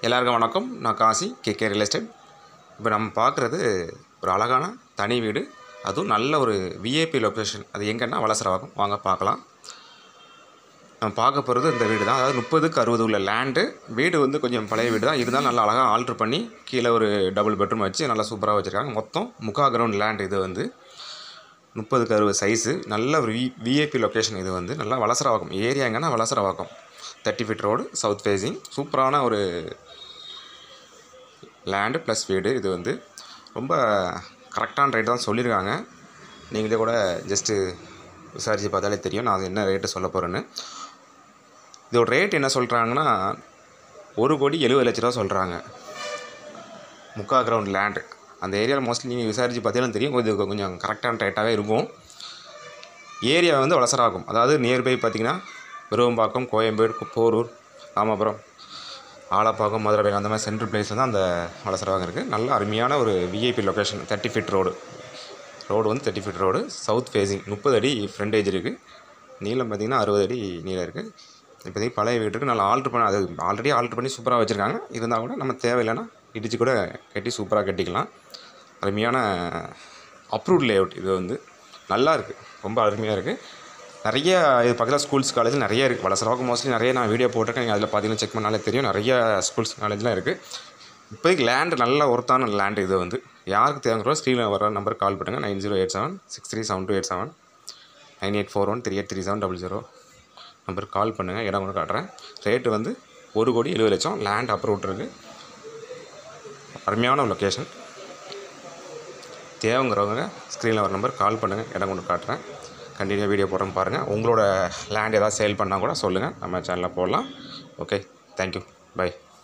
எல்லாருக்கும் வணக்கம் நான் காசி கேகே ரியல் எஸ்டேட் இப்போ நம்ம பார்க்குறது ஒரு அழகான தனி வீடு அதுவும் நல்ல ஒரு விஐபி லொக்கேஷன் அது எங்கன்னா வளசரவாக்கம் வாங்க பார்க்கலாம் நம்ம பார்க்க போகிறது இந்த வீடு தான் அதாவது முப்பதுக்கு அறுபது உள்ள லேண்டு வீடு வந்து கொஞ்சம் பழைய வீடு தான் இருந்தாலும் நல்லா அழகாக ஆல்ட்ரு பண்ணி கீழே ஒரு டபுள் பெட்ரூம் வச்சு நல்லா சூப்பராக வச்சுருக்காங்க மொத்தம் முக்கா கிரவுண்ட் லேண்ட் இது வந்து முப்பதுக்கு அறுபது சைஸு நல்ல ஒரு வி விஐபி லொக்கேஷன் இது வந்து நல்லா வளசரவாக்கம் ஏரியா எங்கன்னா Valasaravakkam thirty feet road south facing சூப்பரான ஒரு லேண்டு ப்ளஸ் வீடு இது வந்து ரொம்ப கரெக்டான ரேட் தான் சொல்லியிருக்காங்க நீங்களே கூட ஜஸ்ட்டு விசாரித்து பார்த்தாலே தெரியும் நான் அது என்ன ரேட்டு சொல்ல போகிறேன்னு இதோட ரேட் என்ன சொல்கிறாங்கன்னா ஒரு கோடி எழுபது லட்ச ரூபா சொல்கிறாங்க முக்கா கிரவுண்ட் லேண்டு அந்த ஏரியாவில் மோஸ்ட்லி நீங்கள் விசாரித்து பார்த்தீங்கன்னா தெரியும் இது கொஞ்சம் கரெக்டான ரேட்டாகவே இருக்கும் ஏரியா வந்து வளசராகும் அதாவது நியர்பை பார்த்திங்கன்னா விருவம்பாக்கம் கோயம்பேடு போரூர் ராமபுரம் ஆலப்பாக்கம் மதுரை அந்த மாதிரி சென்ட்ரல் பிளேஸில் தான் அந்த வளசரவாகம் இருக்குது நல்ல அருமையான ஒரு VIP location thirty feet road road வந்து thirty feet road south facing முப்பது அடி ஃப்ரண்டேஜ் இருக்குது நீளம் பார்த்திங்கன்னா அறுபது அடி நீளம் இருக்குது இப்போதைக்கு பழைய வீட்டுக்கு நல்லா ஆல்ட்ரு பண்ண அது ஆல்ரெடி ஆல்ட்ரு பண்ணி சூப்பராக வச்சுருக்காங்க இருந்தால் கூட நம்ம தேவையில்லைன்னா இடித்து கூட கட்டி சூப்பராக கட்டிக்கலாம் அருமையான அப்ரூவ்ட் லேஅவுட் இது வந்து நல்லா இருக்குது ரொம்ப அருமையாக இருக்குது நிறைய இது பக்கத்தில் ஸ்கூல்ஸ் காலேஜ் நிறைய இருக்குது வளசரவாக்கம் மோஸ்ட்லி நிறைய நான் வீடியோ போட்டிருக்கேன் நீங்கள் அதில் பார்த்தீங்கன்னா செக் பண்ணாலே தெரியும் நிறைய ஸ்கூல்ஸ் காலேஜ்லாம் இருக்குது இப்போதைக்கு லேண்டு நல்ல ஒர்த்தான லேண்டு இது வந்து யாருக்கு தேவைங்கிறோ ஸ்க்ரீனில் வர நம்பருக்கு கால் பண்ணுங்கள் nine zero eight seven six three seven two eight seven nine eight four one three eight three seven double zero நம்பருக்கு கால் பண்ணுங்கள் இடம் கூட காட்டுறேன் ரேட்டு வந்து ஒரு கோடி எழுபது லட்சம் லேண்ட் அப்ரூவ் இருக்குது அருமையான லொக்கேஷன் தேவைங்கிறவங்க ஸ்க்ரீனில் வர நம்பர் கால் பண்ணுங்கள் இடம் கொண்டு காட்டுறேன் கண்டினியூ வீடியோ போடுறேன் பாருங்கள் உங்களோட லேண்ட் ஏதாவது சேல் பண்ணால் கூட சொல்லுங்கள் நம்ம சேனலில் போடலாம் ஓகே தேங்க்யூ பை